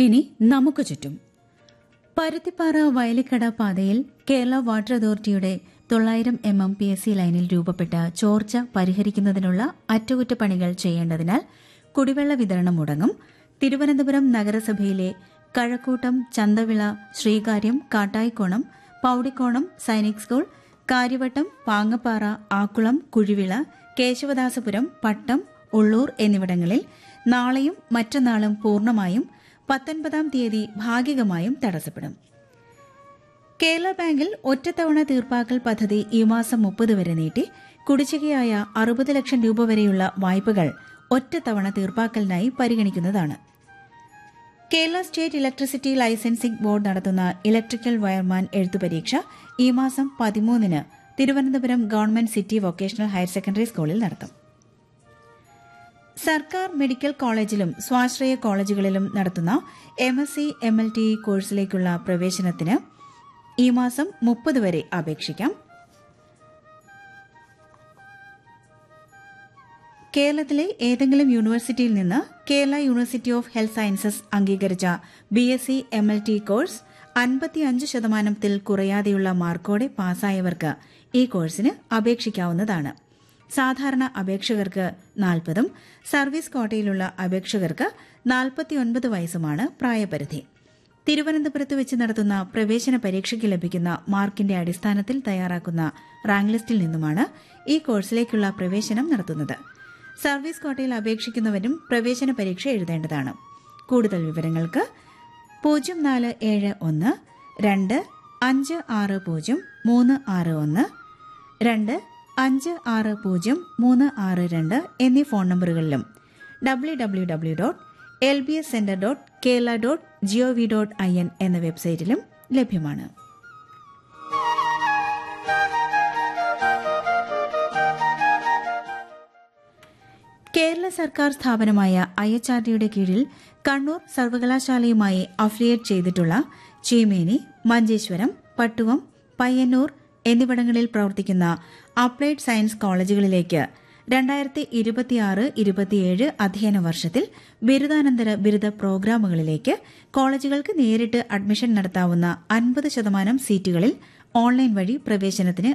ഇനി നമുക്ക് ചുറ്റും പരുത്തിപ്പാറ വയലിക്കട പാതയിൽ കേരള വാട്ടർ അതോറിറ്റിയുടെ തൊള്ളായിരം M M P S C ലൈനിൽ രൂപപ്പെട്ട ചോർച്ച പരിഹരിക്കുന്നതിനുള്ള അറ്റകുറ്റപ്പണികൾ ചെയ്യേണ്ടതിനാൽ കുടിവെള്ള വിതരണം മുടങ്ങും തിരുവനന്തപുരം നഗരസഭയിലെ കഴക്കൂട്ടം ചന്തവിള ശ്രീകാര്യം കാട്ടായിക്കോണം പൌടിക്കോണം സൈനിക് സ്കൂൾ കാര്യവട്ടം പാങ്ങപ്പാറ ആക്കുളം കുഴിവിള കേശവദാസപുരം പട്ടം ഉള്ളൂർ എന്നിവിടങ്ങളിൽ നാളെയും മറ്റന്നാളും പൂർണ്ണമായും പത്തൊൻപതാം തീയതി ഭാഗികമായും തടസ്സപ്പെടും കേരള ബാങ്കിൽ ഒറ്റത്തവണ തീർപ്പാക്കൽ പദ്ധതി ഈ മാസം മുപ്പത് വരെ നീട്ടി കുടിശ്ശികയായ അറുപത് ലക്ഷം രൂപ വരെയുള്ള വായ്പകൾ ഒറ്റത്തവണ തീർപ്പാക്കലിനായി പരിഗണിക്കുന്നതാണ് Kerala state electricity licensing board നടത്തുന്ന ഇലക്ട്രിക്കൽ വയർമാൻ എഴുത്തുപരീക്ഷ ഈ മാസം പതിമൂന്നിന് Thiruvananthapuram government city vocational higher secondary സ്കൂളിൽ നടത്തും സർക്കാർ മെഡിക്കൽ കോളേജിലും സ്വാശ്രയ കോളേജുകളിലും നടത്തുന്ന M S C M L T കോഴ്സിലേക്കുള്ള പ്രവേശനത്തിന് ഈ മാസം മുപ്പത് വരെ അപേക്ഷിക്കാം കേരളത്തിലെ ഏതെങ്കിലും യൂണിവേഴ്സിറ്റിയിൽ നിന്ന് Kerala university of health sciences അംഗീകരിച്ച B S C M L T course അൻപത്തിയഞ്ച് ശതമാനത്തിൽ കുറയാതെയുള്ള മാർക്കോടെ പാസ്സായവർക്ക് ഈ കോഴ്സിന് അപേക്ഷിക്കാവുന്നതാണ് സാധാരണ അപേക്ഷകർക്ക് നാൽപ്പതും സർവീസ് കോട്ടയിലുള്ള അപേക്ഷകർക്ക് നാൽപ്പത്തിയൊൻപത് വയസ്സുമാണ് പ്രായപരിധി തിരുവനന്തപുരത്ത് വെച്ച് നടത്തുന്ന പ്രവേശന പരീക്ഷയ്ക്ക് ലഭിക്കുന്ന മാർക്കിന്റെ അടിസ്ഥാനത്തിൽ തയ്യാറാക്കുന്ന റാങ്ക് ലിസ്റ്റിൽ നിന്നുമാണ് ഈ കോഴ്സിലേക്കുള്ള പ്രവേശനം നടത്തുന്നത് സർവീസ് കോട്ടയിൽ അപേക്ഷിക്കുന്നവരും പ്രവേശന പരീക്ഷ എഴുതേണ്ടതാണ് കൂടുതൽ വിവരങ്ങൾക്ക് പൂജ്യം നാല് ഏഴ് ഒന്ന് രണ്ട് അഞ്ച് ആറ് പൂജ്യം മൂന്ന് ആറ് ഒന്ന് രണ്ട് അഞ്ച് ആറ് പൂജ്യം മൂന്ന് ആറ് രണ്ട് എന്നീ ഫോൺ നമ്പറുകളിലും W W W dot L B S centre dot Kerala dot GOV dot I N എന്ന വെബ്സൈറ്റിലും ലഭ്യമാണ് കേരള സർക്കാർ സ്ഥാപനമായ ഐ എച്ച് ആർ ഡിയുടെ കീഴിൽ കണ്ണൂർ സർവകലാശാലയുമായി അഫിലിയേറ്റ് ചെയ്തിട്ടുള്ള ചീമേനി മഞ്ചേശ്വരം പട്ടുവം പയ്യന്നൂർ എന്നിവിടങ്ങളിൽ പ്രവർത്തിക്കുന്ന അപ്ലൈഡ് സയൻസ് കോളേജുകളിലേക്ക് രണ്ടായിരത്തി ഇരുപത്തിയാറ് ഇരുപത്തിയേഴ് അധ്യയന വർഷത്തിൽ ബിരുദാനന്തര ബിരുദ പ്രോഗ്രാമുകളിലേക്ക് കോളേജുകൾക്ക് നേരിട്ട് അഡ്മിഷൻ നടത്താവുന്ന അൻപത് ശതമാനം സീറ്റുകളിൽ ഓൺലൈൻ വഴി പ്രവേശനത്തിന്